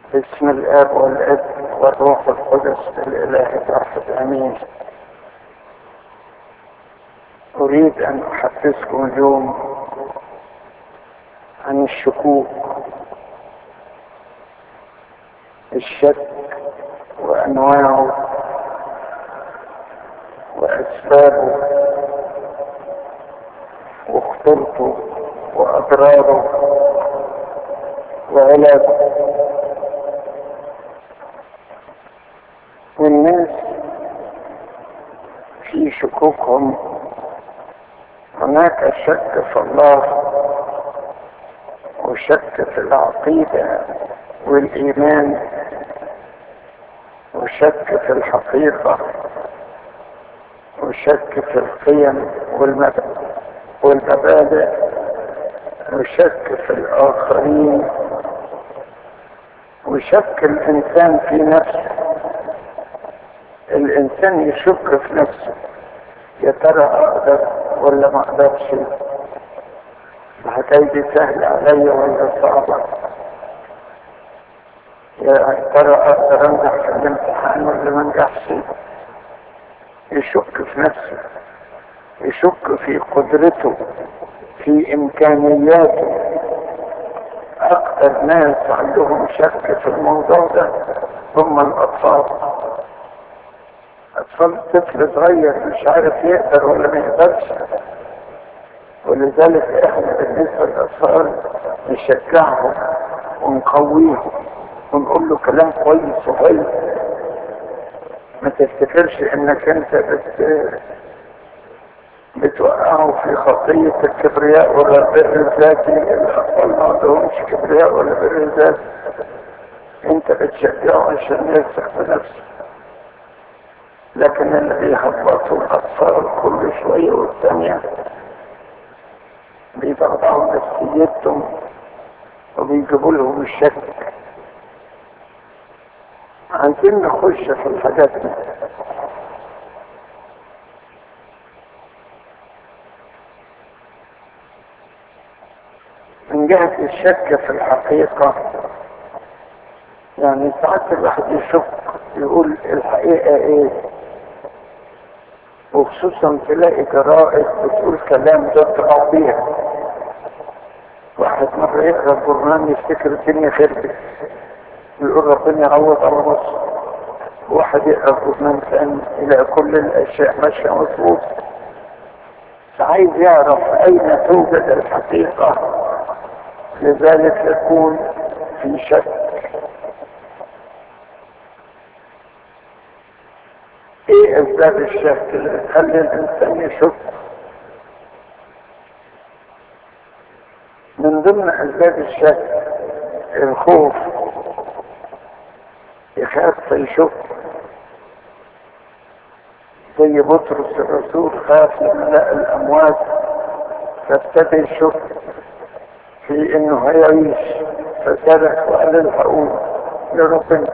باسم الاب والابن والروح القدس الاله الواحد امين اريد ان احدثكم اليوم عن الشكوك الشك وانواعه واسبابه وخطورته واضراره وعلاجه والناس في شكوكهم هناك شك في الله وشك في العقيدة والإيمان وشك في الحقيقة وشك في القيم والمبادئ وشك في الآخرين وشك الإنسان في نفسه الإنسان يشك في نفسه يا ترى أقدر ولا ما أقدرش الحكاية دي سهلة عليا ولا صعبة يا ترى أقدر أنجح في الامتحان ولا ما أنجحش يشك في نفسه يشك في قدرته في إمكانياته أكثر ناس عندهم شك في الموضوع ده هم الأطفال أطفال طفل صغير مش عارف يقدر ولا ما يقدرش ولذلك احنا بالنسبة للأطفال نشجعهم ونقويهم ونقول له كلام كويس وحلو ما تفتكرش انك انت بت بتوقعه في خطية الكبرياء ولا البر الذاتي الأطفال ما عندهمش كبرياء ولا بر ذاتي انت بتشجعه عشان يرسخ بنفسه لكن اللي بيهبطوا الأطفال كل شوية والثانية بيضغطوا نفسيتهم وبيجيبوا لهم الشك عايزين نخش في الحاجات دي من جهة الشك في الحقيقة يعني ساعات الواحد يشك يقول الحقيقة ايه وخصوصا تلاقي جرائد بتقول كلام ضد بعضيها واحد مرة يقرا الجرنان يفتكر الدنيا خربت يقول ربنا يعوض على مصر واحد يقرا الجرنان ثاني يلاقي كل الاشياء ماشية مظبوط عايز يعرف اين توجد الحقيقة لذلك يكون في شك ايه اسباب الشك اللي بتخلي الانسان يشك من ضمن اسباب الشك الخوف يخاف فيشك زي بطرس الرسول خاف لما لقى الاموات فابتدى يشك في انه هيعيش فصرخ وقال الحقوق لربنا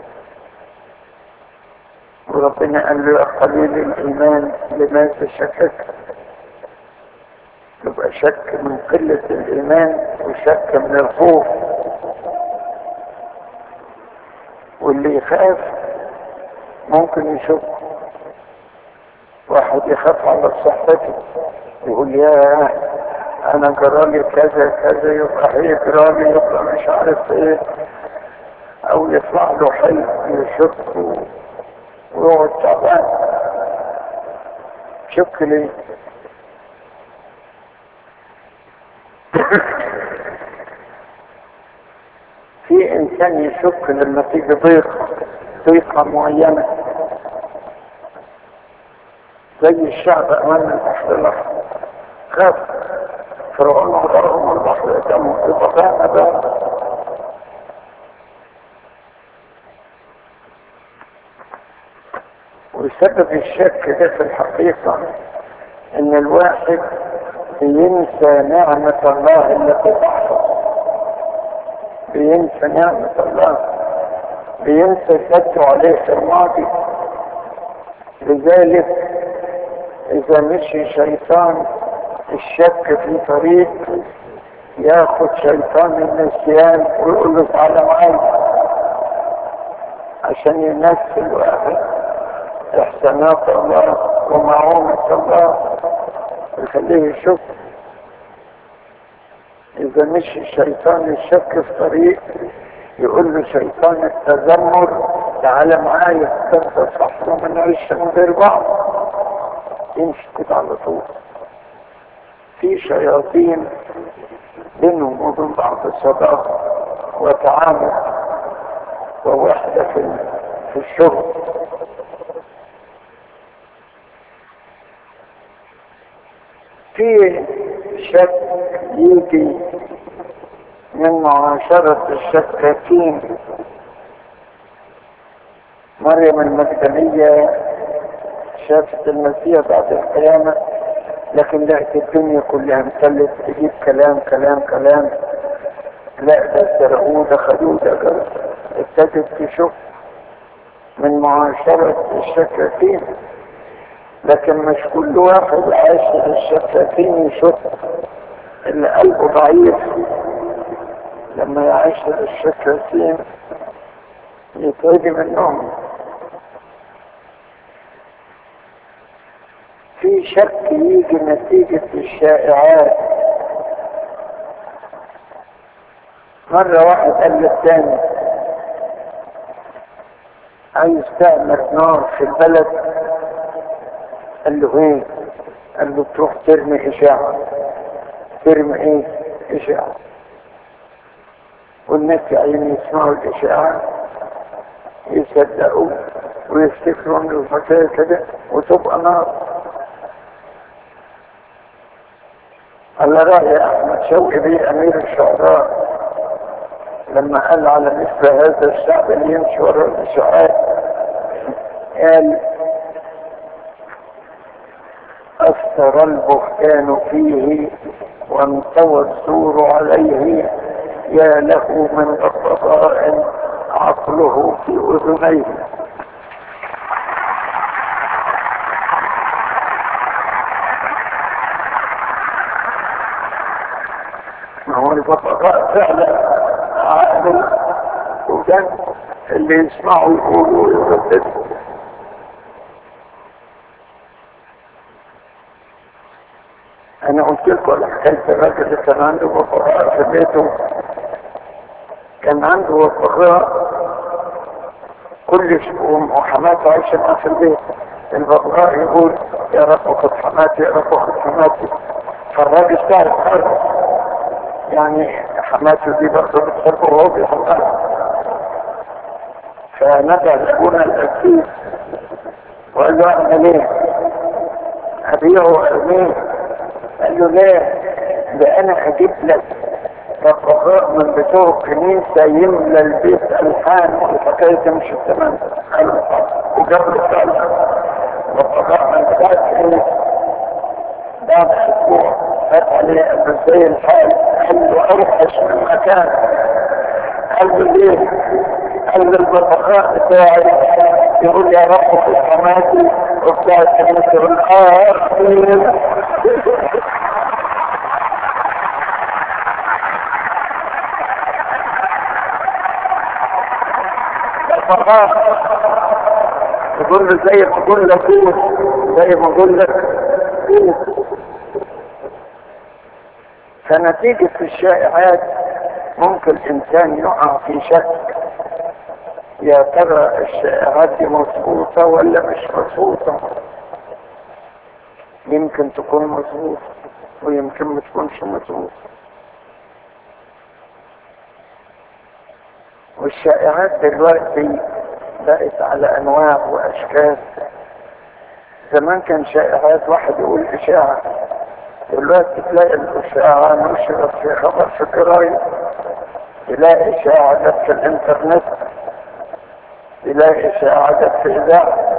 وربنا قال له يا قليل الايمان لماذا شككت يبقى شك من قلة الايمان وشك من الخوف واللي يخاف ممكن يشك واحد يخاف على صحته يقول يا انا جرالي كذا كذا يبقى هي جرالي يبقى مش عارف ايه او يطلع له حلم يشك ويقعد تعبان شك ليه في انسان يشك لما تيجي ضيقه ضيقه معينه زي الشعب امام البحر الاحمر خاف فرعون وضرهم البحر قدامهم البقاء اباه وسبب الشك ده في الحقيقة ان الواحد بينسى نعمة الله التي تحفظ بينسى نعمة الله بينسى فتره عليه في الماضي لذلك اذا مشي شيطان الشك في طريق ياخد شيطان النسيان ويقول له تعالى معايا عشان يمثل واحد احسانات الله ومعونة الله يخليه يشوف اذا مش الشيطان الشك في طريق يقول له شيطان التذمر تعالى معايا انت صح وما نعيش من غير بعض يمشي كده على طول في شياطين بينهم وبين بعض صداقة وتعامل ووحدة في في الشغل في شك يجي من معاشرة الشكاكين مريم المجدلية شافت المسيح بعد القيامة لكن لقت الدنيا كلها مسلت تجيب كلام كلام كلام لا ده سرقوه ده خدوه ده ابتدت تشوف من معاشرة الشكاكين لكن مش كل واحد عايش الشكاكين يشوف اللي قلبه ضعيف لما يعيش الشكاكين يتعدي منهم في شك يجي نتيجة الشائعات مرة واحد قال للتاني عايز تعمل نار في البلد قال له ايه قال له تروح ترمي اشاعة ترمي ايه اشاعة والناس يا عيني يسمعوا الاشاعة يصدقوا ويفتكروا ان الفتاة كده وتبقى نار على رأي أحمد شوقي بيه أمير الشعراء لما قال على مثل هذا الشعب اللي يمشي ورا الإشاعات قال أثر البهتان فيه وانطوى الزور عليه يا له من غضباء عقله في أذنيه ما هو الغضباء فعلا عقله وكان اللي يسمعوا يقولوا ويرددوا انا قلت لكم على حكايه الراجل اللي كان عنده بقراء في بيته كان عنده بقراء كل يوم وحماته عايشه معاه في البيت البقراء يقول يا رب خد حماتي يا رب خد حماتي فالراجل تعرف حرب يعني حماته دي برضه بتحبه وهو بيحبها فندى لابونا الاكيد وقال له اعمل ايه؟ ابيعه وارميه قال له ليه ده انا اجيب لك فقراء من بتوع الكنيسة يملى البيت الحان والحكاية تمشي التمام وجاب له فعلا وقراء من بتوع الكنيسة بعد اسبوع فات عليه قال له ازاي الحال قال له اوحش من مكان قال له ليه قال له البطاقاء بتاعي يقول يا رب في حماتي وبتاع الكنيسة يقول اه الفقاء يقول له زي ما اقول لك زي ما اقول لك فنتيجة الشائعات ممكن الانسان يقع في شك يا ترى الشائعات دي مظبوطة ولا مش مظبوطة يمكن تكون مظبوطة ويمكن ما تكونش مظبوطة والشائعات دلوقتي بقت على انواع واشكال زمان كان شائعات واحد يقول اشاعة دلوقتي تلاقي الاشاعة نشرت في خبر في الجرايد تلاقي اشاعة جت في الانترنت تلاقي اشاعة جت في اذاعة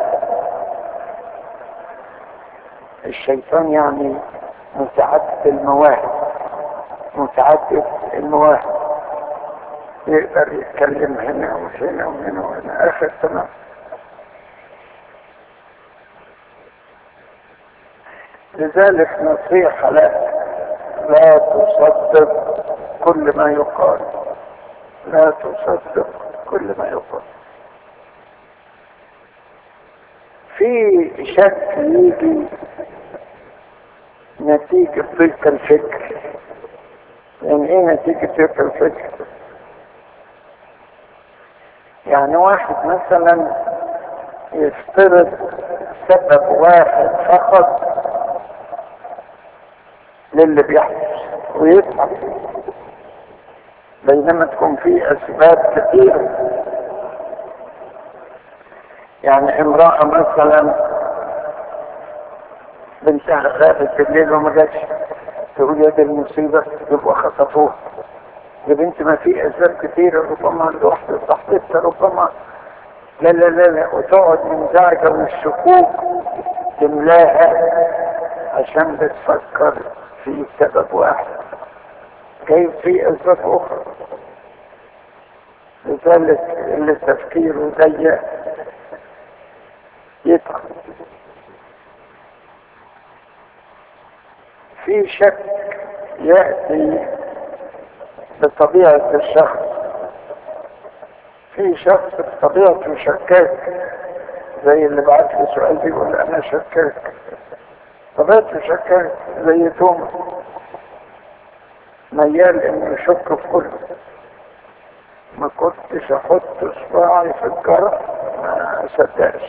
الشيطان يعني متعدد المواهب متعدد المواهب يقدر يتكلم هنا وهنا وهنا وهنا اخر تمام لذلك نصيحة لك لا تصدق كل ما يقال لا تصدق كل ما يقال في شك يجي نتيجة ضيق الفكر يعني ايه نتيجة ضيق الفكر يعني واحد مثلا يفترض سبب واحد فقط للي بيحدث ويتعب بينما تكون في اسباب كثيرة يعني امرأة مثلا بنتها غابت بالليل وما جاتش تقول يا دي المصيبة يبقى خطفوها يا بنت ما في اسباب كثيرة ربما الواحدة صاحبتها ربما لا لا لا لا وتقعد منزعجة والشكوك تملاها عشان بتفكر في سبب واحد كيف في اسباب اخرى لذلك اللي تفكيره ضيق يتعب في شك يأتي بطبيعة الشخص في شخص بطبيعته شكاك زي اللي بعت لي سؤال بيقول انا شكاك طبيعته شكاك زي توما ميال انه يشك في كله ما كنتش احط اصبعي في الجرح ما اصدقش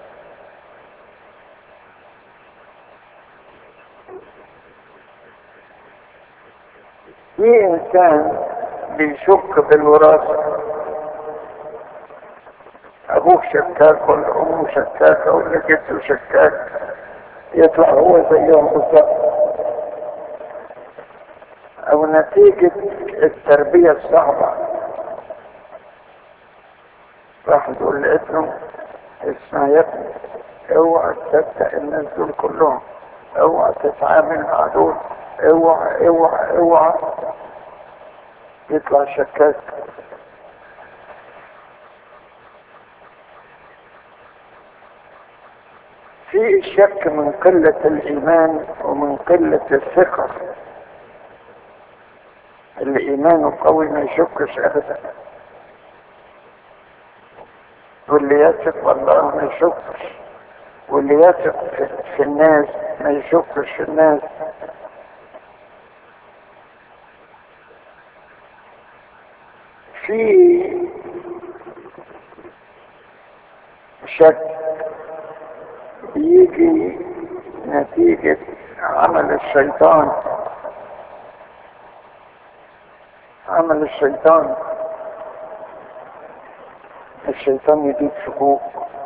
في انسان بيشك بالوراثة ابوه شكاك ولا امه شكاكة ولا جده شكاك يطلع هو زيهم بالظبط او نتيجة التربية الصعبة راح يقول لابنه اسمع يا ابني اوعى تصدق الناس دول كلهم اوعى تتعامل مع دول اوعى اوعى اوعى يطلع شكاك في شك من قلة الإيمان ومن قلة الثقة اللي إيمانه قوي ما يشكش أبدا واللي يثق والله ما يشكش واللي يثق في الناس ما يشكش في الناس في شك يجي نتيجة عمل الشيطان عمل الشيطان الشيطان يجيب شكوك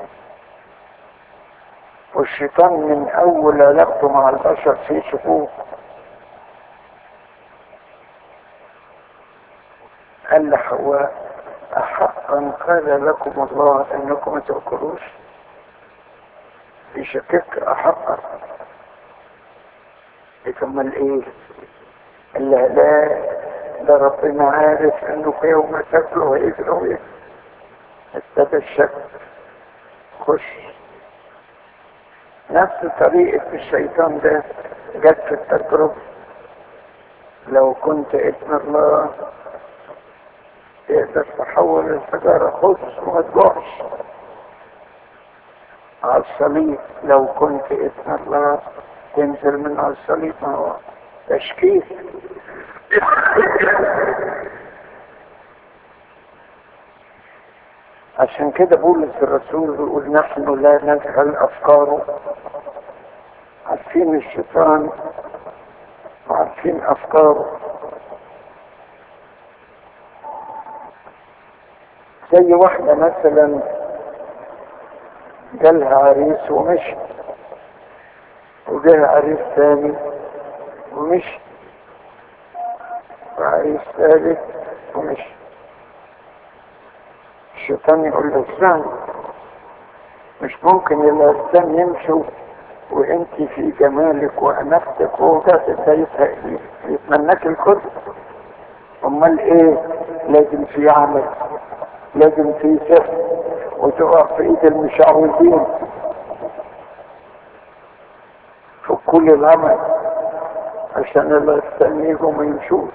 والشيطان من اول علاقته مع البشر فيه شكوك قال لحواء احقا قال لكم الله انكم ما تاكلوش يشكك احقا يكمل ايه لا لا ده ربنا عارف انه يوم تاكلوا هيجروا ايه ابتدى الشك خش نفس طريقة الشيطان ده جت في التجربة لو كنت ابن الله تقدر تحول الحجارة خبز وما تجوعش على الصليب لو كنت ابن الله تنزل من على الصليب ما هو تشكيك عشان كده بولس الرسول بيقول نحن لا نجهل افكاره عارفين الشيطان وعارفين افكاره زي واحدة مثلا جالها عريس ومشي وجه عريس ثاني ومشي وعريس ثالث ومشي الشيطان يقول له اسمعني مش ممكن الأجسام يمشوا وانت في جمالك واناختك وذاتك يتمناك الكل امال ايه لازم في عمل لازم في سحر وتقع في ايد المشعوذين في كل العمل عشان الله يستنيهم ما يمشوش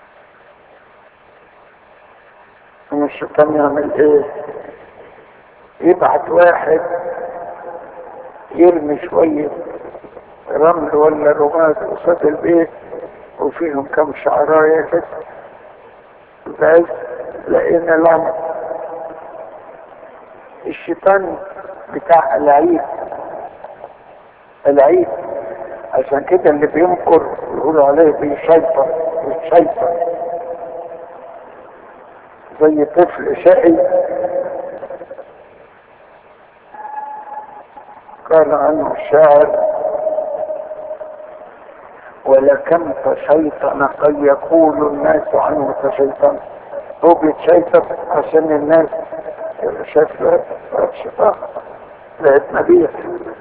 ان الشيطان يعمل ايه يبعت واحد يرمي شوية رمل ولا رماد قصاد البيت وفيهم كم شعراية كده بس لقينا لعنة الشيطان بتاع العيد العيد عشان كده اللي بينكر يقولوا عليه بيشيطر بيشيطر زي طفل شقي قال عنه الشاعر ولكم تشيطن قد يقول الناس عنه تشيطن هو بيتشيطن عشان الناس شاف له الشيطان بقت نبيه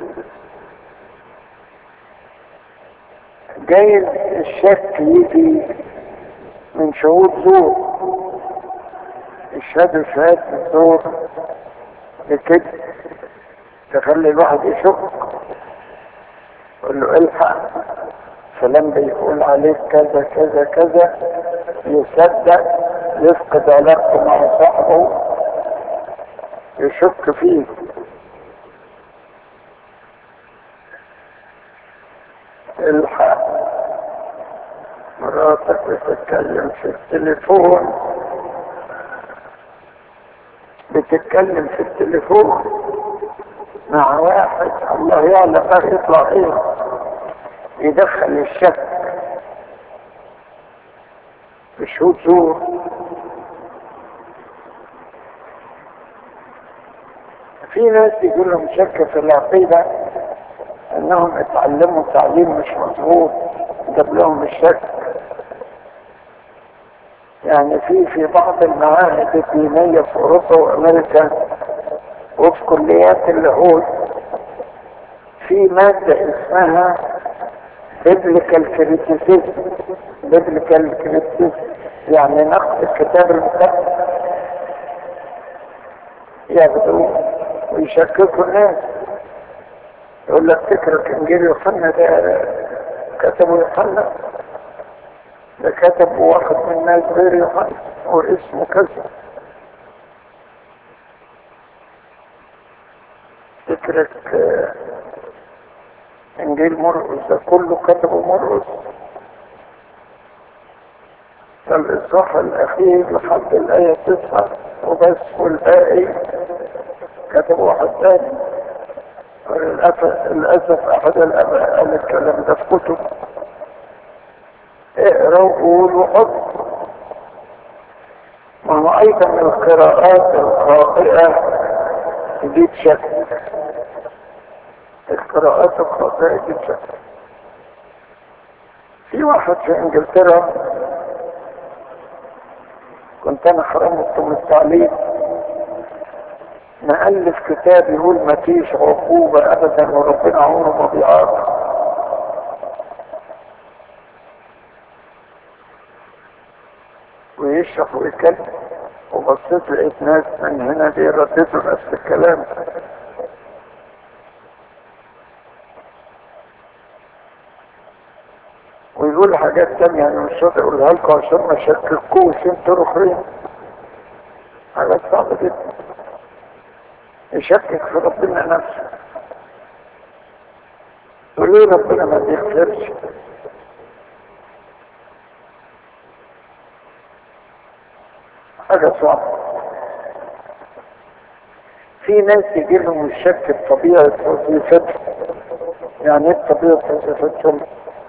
جايز الشك يجي من شهود زور يشهدوا شهادة زور لكده تخلي الواحد يشك يقول له الحق فلان بيقول عليك كذا كذا كذا يصدق يفقد علاقته مع صاحبه يشك فيه الحق مراتك بتتكلم في التليفون بتتكلم في التليفون مع واحد الله يعلم ما يطلع ايه يدخل الشك في شهود زور في ناس يقول لهم شك في العقيدة انهم اتعلموا تعليم مش مظبوط جاب لهم الشك يعني في في بعض المعاهد الدينية في اوروبا وامريكا وفي كليات العود في مادة اسمها بيبليكال كريتيسيزم بيبليكال كريتيسيزم يعني نقد الكتاب المقدس ياخدوا ويشككوا الناس يقول لك فكرك انجيل يوحنا ده كتبه يوحنا ده كتب واحد من الناس غير يوحنا واسمه كذا فكرك انجيل مرقس ده كله كتبه مرقس فالاصحاح الاخير لحد الايه تسعه وبس والباقي كتب واحد تاني للأسف أحد الأباء قال الكلام ده في كتب اقرا وقول وحط ما هو أيضا القراءات الخاطئة دي تشك القراءات الخاطئة دي تشك في واحد في انجلترا كنت انا حرمت من التعليم مألف كتاب يقول ما فيش عقوبة ابدا وربنا عمره ما بيعاقب ويشرح ويتكلم وبصيت لقيت ناس من هنا بيرددوا نفس الكلام ويقول حاجات تانية انا مش راضي اقولها لكم عشان ما شككوش انتوا اخرين حاجات صعبة جدا يشكك في ربنا نفسه وليه ربنا ما بيغفرش حاجة صعبة في ناس يجي لهم الشك بطبيعة وظيفتهم يعني ايه طبيعة وظيفتهم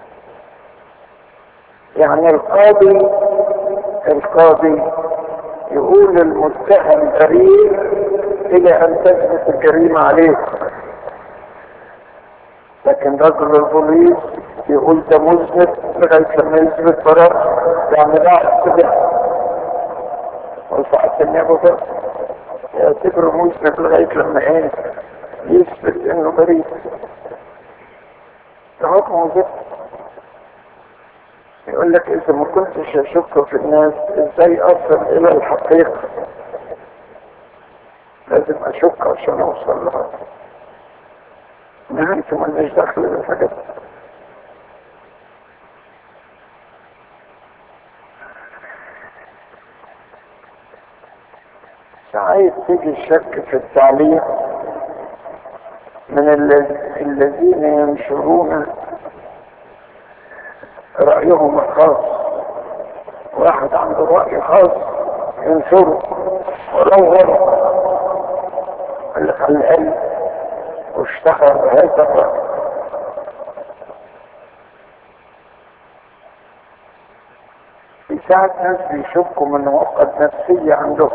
يعني القاضي القاضي يقول المتهم بريء الى ان تثبت الجريمة عليه لكن رجل البوليس يقول ده مذنب لغاية لما يثبت براءة يعني لا اعتبر وساعات النيابة يعتبره مذنب لغاية لما ايه يثبت انه بريء ده حكم وظيفة يقول لك اذا ما كنتش اشك في الناس ازاي اصل الى الحقيقة لازم اشك عشان اوصل لها نهايته مالناش دخل بالحاجات ساعات تيجي الشك في التعليم من الذين ينشرون رأيهم الخاص واحد عنده رأي خاص ينشره ولو غلط اللي على العلم واشتهر بهذا الرأي في ساعة ناس بيشكوا من مؤقت نفسية عندهم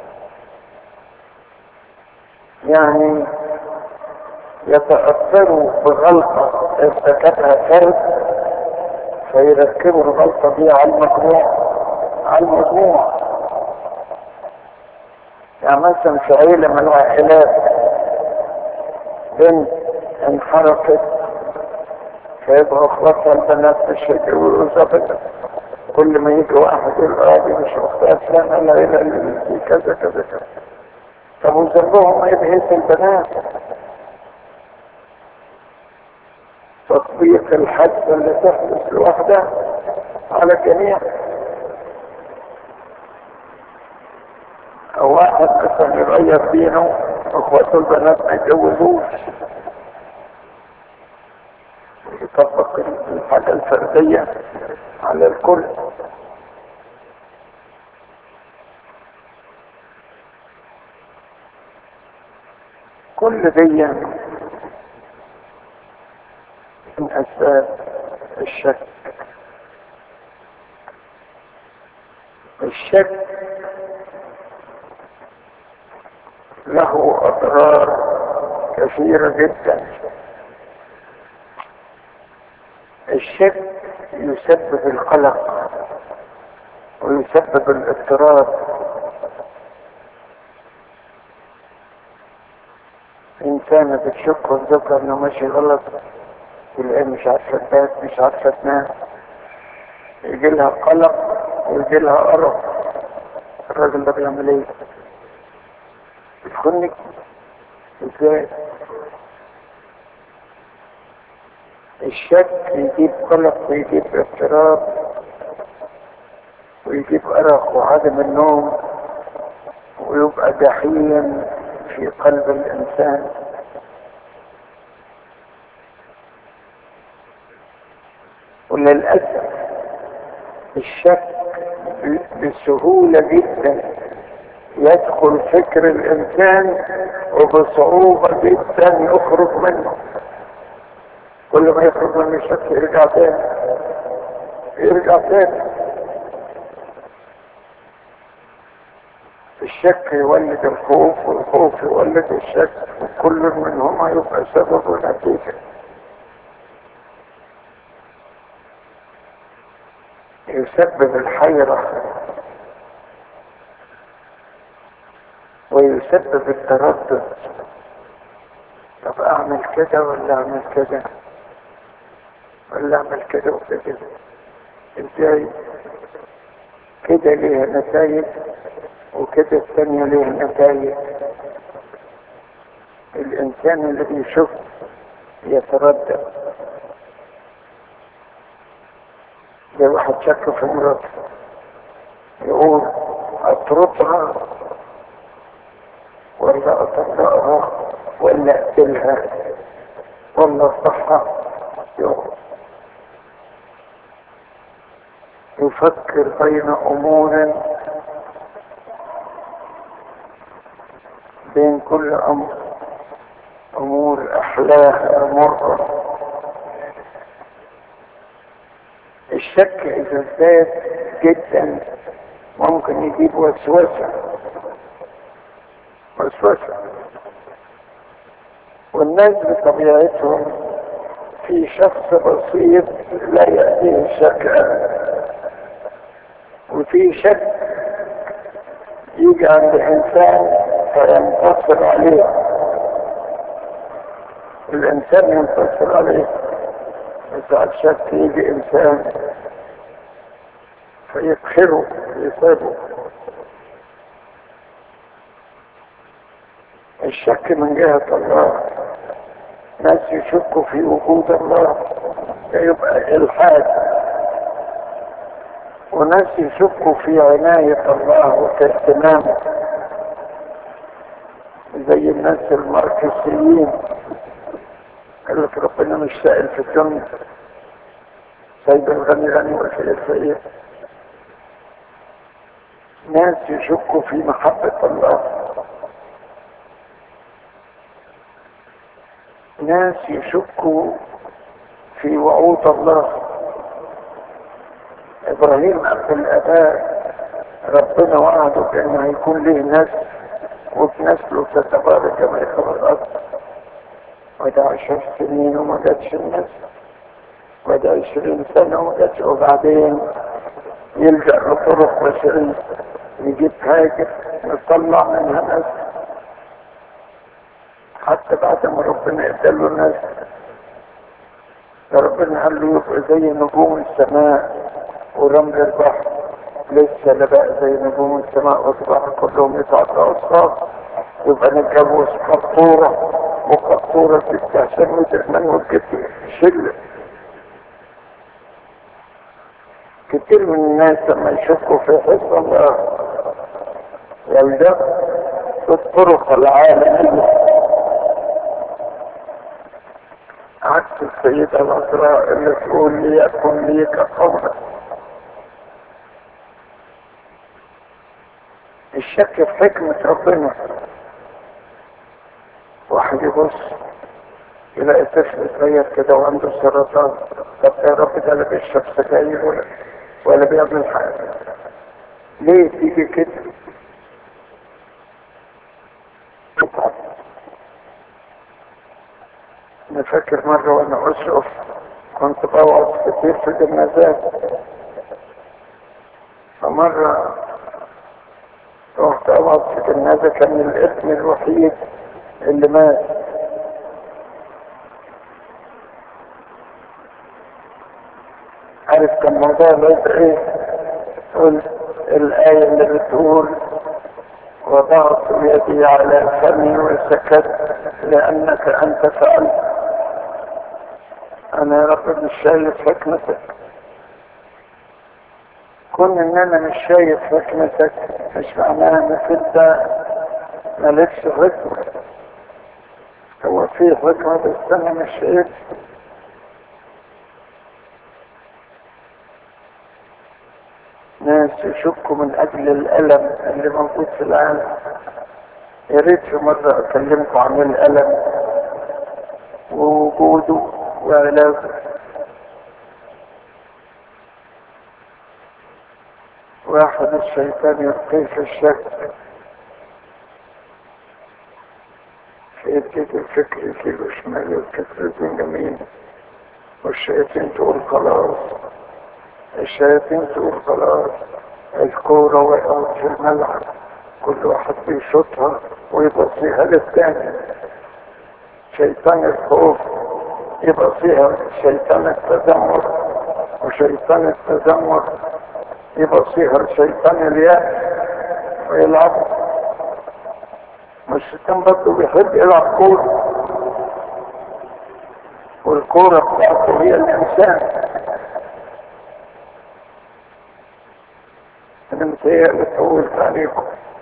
يعني يتأثروا بغلطة ارتكبها فرد فيركبوا الغلطة دي على المجموع على المجموع يعني مثلا في عيلة من العائلات بنت انحرفت فيبقى اخواتها البنات مش هيتجوزوا ابدا كل ما يجي واحد يقول اه دي مش اختها فلانة العيلة اللي دي كذا كذا كذا طب وذنبهم ايه بحيث البنات تطبيق الحادثة اللي تحدث لوحدها على الجميع او واحد مثلا يغير دينه اخواته البنات ما يتجوزوش يطبق الحاجة الفردية على الكل كل دي من أسباب الشك الشك له أضرار كثيرة جدا الشك يسبب القلق ويسبب الاضطراب إنسانة بتشك وتذكر إنه ماشي غلط تلاقيه مش عارفة تبات مش عارفة تنام يجي لها قلق ويجي لها أرق الراجل ده بيعمل إيه؟ بتخنك إزاي؟ الشك يجيب قلق ويجيب اضطراب ويجيب أرق وعدم النوم ويبقى جحيم في قلب الإنسان وللأسف الشك بسهولة جدا يدخل فكر الإنسان وبصعوبة جدا يخرج منه كل ما يخرج من الشك يرجع تاني يرجع تاني الشك يولد الخوف والخوف يولد الشك وكل منهما يبقى سبب ونتيجة يسبب الحيرة ويسبب التردد طب اعمل كده ولا اعمل كده ولا اعمل كده ولا كده ازاي كده ليها نتائج وكده الثانية ليها نتائج الانسان اللي بيشوف يتردد زي واحد شك في مراته يقول اطردها ولا اطلقها ولا اقتلها ولا اصحها يفكر بين امور بين كل امر امور احلاها مرة الشك اذا ازداد جدا ممكن يجيب وسوسة وسوسة والناس بطبيعتهم في شخص بسيط لا يأتيه الشك وفي شك يجي عند انسان فينتصر عليه الانسان ينتصر عليه ساعة شك يجي انسان فيقهره يصيبه الشك من جهة الله ناس يشكوا في وجود الله يبقى الحاد وناس يشكوا في عناية الله وفي اهتمامه زي الناس الماركسيين قال لك ربنا مش سائل في الدنيا سايب الغني غني والفقير فقير ناس يشكوا في محبة الله ناس يشكوا في وعود الله ابراهيم اب الاباء ربنا وعده بانه هيكون له نسل وبنسله تتبارك كما يخبر الارض وده عشر سنين وما جاتش النسل وده عشرين سنة وما جاتش وبعدين يلجأ لطرق بشرية يجيب حاجة يطلع منها نسل حتى بعد ما ربنا اداله نسل ربنا قال له يبقى زي نجوم السماء ورمل البحر لسه لا بقى زي نجوم السماء والبحر كلهم يتعطوا اصحاب يبقى نتجوز قطورة وقطورة تستحسن وتأمن وتجيب شلة كتير من الناس لما يشكوا في حفظ الله يلجأ الطرق العالمية عكس السيدة العذراء اللي تقول ليكن لي كقولك الشك في حكمة ربنا واحد يبص يلاقي طفل صغير كده وعنده سرطان طب يا رب ده لا بيشرب سجاير ولا ولا بيعمل حاجة ليه تيجي كده؟ انا فاكر مرة وانا اشرف كنت بوعظ كتير في الجنازات فمرة رحت اوعظ في جنازة كان الابن الوحيد اللي مات عارف كان موضوع العيد ايه قلت الآية اللي بتقول وضعت يدي على فمي وسكت لأنك أنت فعلت أنا يا رب مش شايف حكمتك كون إن أنا مش شايف حكمتك مش معناها إنك أنت مالكش حكمة هو في حكمة بس أنا مش شايف ناس يشكوا من أجل الألم اللي موجود في العالم يا ريت في مرة أكلمكم عن الألم ووجوده وعلاجه واحد الشيطان يلقيه في الشك فيبتدي الفكر يجيله شمال والفكر يكون يمين والشياطين تقول خلاص الشياطين تقول خلاص الكورة وقعت في الملعب كل واحد بيشوطها ويبصيها للتاني شيطان الخوف يبصيها شيطان التذمر وشيطان التذمر يبصيها لشيطان اليأس ويلعب والشيطان برضه بيحب يلعب كورة والكورة بتاعته هي الإنسان انا متهيألي طولت عليكم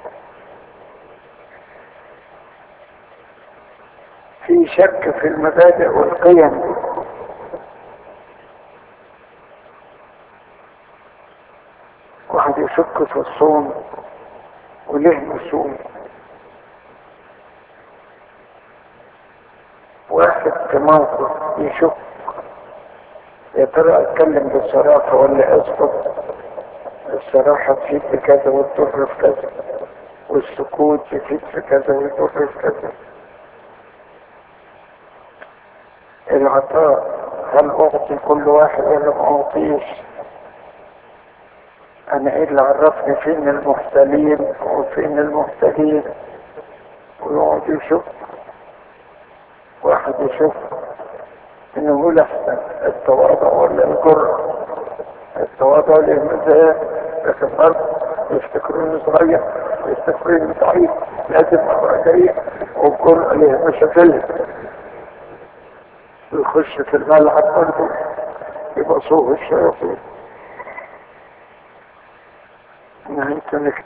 في شك في المبادئ والقيم واحد يشك في الصوم وليه يصوم واحد في موقف يشك يا ترى اتكلم بصراحة ولا اسكت الصراحة تفيد في كذا والضر في كذا والسكوت يفيد في كذا والضر في كذا العطاء هل أعطي كل واحد ولا ما أعطيش أنا إيه اللي عرفني فين المحتلين وفين المحتلين ويقعد يشوف واحد يشوف إنه هو الأحسن التواضع ولا الجرأة التواضع له مزايا لكن برضه يفتكروني صغير يفتكروني ضعيف لازم ابقى جاي والجرأة له مشاكلها يخش في الملعب برضه يبقى صوه الشياطين نهاية